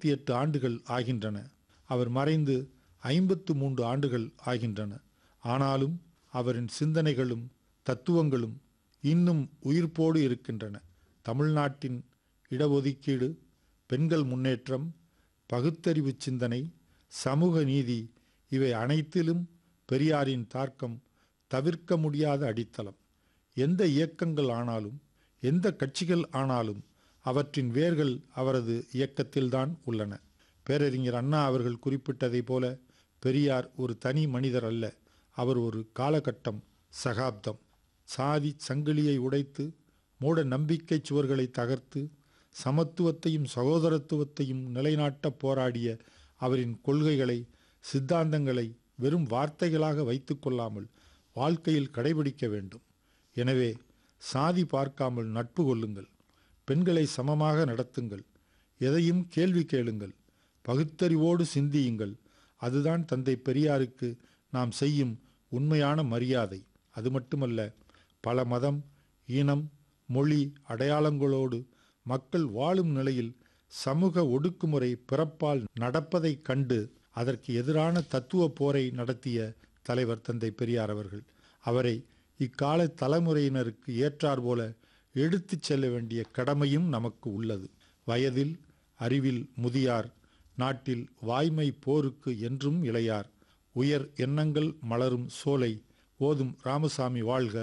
நாற்பத்தி எட்டு ஆண்டுகள் ஆகின்றன அவர் மறைந்து ஐம்பத்து மூன்று ஆண்டுகள் ஆகின்றன ஆனாலும் அவரின் சிந்தனைகளும் தத்துவங்களும் இன்னும் உயிர்ப்போடு இருக்கின்றன தமிழ்நாட்டின் இடஒதுக்கீடு பெண்கள் முன்னேற்றம் பகுத்தறிவு சிந்தனை சமூக நீதி இவை அனைத்திலும் பெரியாரின் தாக்கம் தவிர்க்க முடியாத அடித்தளம் எந்த இயக்கங்கள் ஆனாலும் எந்த கட்சிகள் ஆனாலும் அவற்றின் வேர்கள் அவரது இயக்கத்தில்தான் உள்ளன பேரறிஞர் அண்ணா அவர்கள் குறிப்பிட்டதைப் போல பெரியார் ஒரு தனி மனிதர் அல்ல அவர் ஒரு காலகட்டம் சகாப்தம் சாதி சங்கிலியை உடைத்து மூட நம்பிக்கை சுவர்களை தகர்த்து சமத்துவத்தையும் சகோதரத்துவத்தையும் நிலைநாட்ட போராடிய அவரின் கொள்கைகளை சித்தாந்தங்களை வெறும் வார்த்தைகளாக வைத்து கொள்ளாமல் வாழ்க்கையில் கடைபிடிக்க வேண்டும் எனவே சாதி பார்க்காமல் நட்பு கொள்ளுங்கள் பெண்களை சமமாக நடத்துங்கள் எதையும் கேள்வி கேளுங்கள் பகுத்தறிவோடு சிந்தியுங்கள் அதுதான் தந்தை பெரியாருக்கு நாம் செய்யும் உண்மையான மரியாதை அது மட்டுமல்ல பல மதம் இனம் மொழி அடையாளங்களோடு மக்கள் வாழும் நிலையில் சமூக ஒடுக்குமுறை பிறப்பால் நடப்பதைக் கண்டு அதற்கு எதிரான தத்துவ போரை நடத்திய தலைவர் தந்தை பெரியார் அவர்கள் அவரை இக்கால தலைமுறையினருக்கு ஏற்றாற்போல எடுத்துச் செல்ல வேண்டிய கடமையும் நமக்கு உள்ளது வயதில் அறிவில் முதியார் நாட்டில் வாய்மை போருக்கு என்றும் இளையார் உயர் எண்ணங்கள் மலரும் சோலை ஓதும் ராமசாமி வாழ்க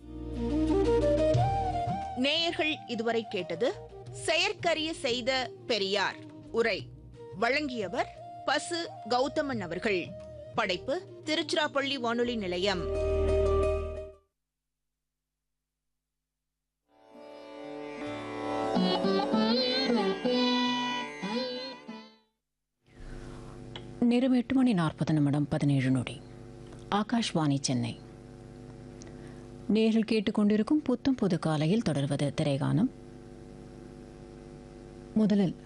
நேயர்கள் இதுவரை கேட்டது செயற்கரிய செய்த பெரியார் உரை வழங்கியவர் பசு கௌதமன் அவர்கள் படைப்பு திருச்சிராப்பள்ளி வானொலி நிலையம் நேரம் எட்டு மணி நாற்பது நிமிடம் பதினேழு நொடி ஆகாஷ்வாணி சென்னை நேரில் கேட்டுக்கொண்டிருக்கும் புத்தம் புது காலையில் தொடர்வது திரைகானம் முதலில்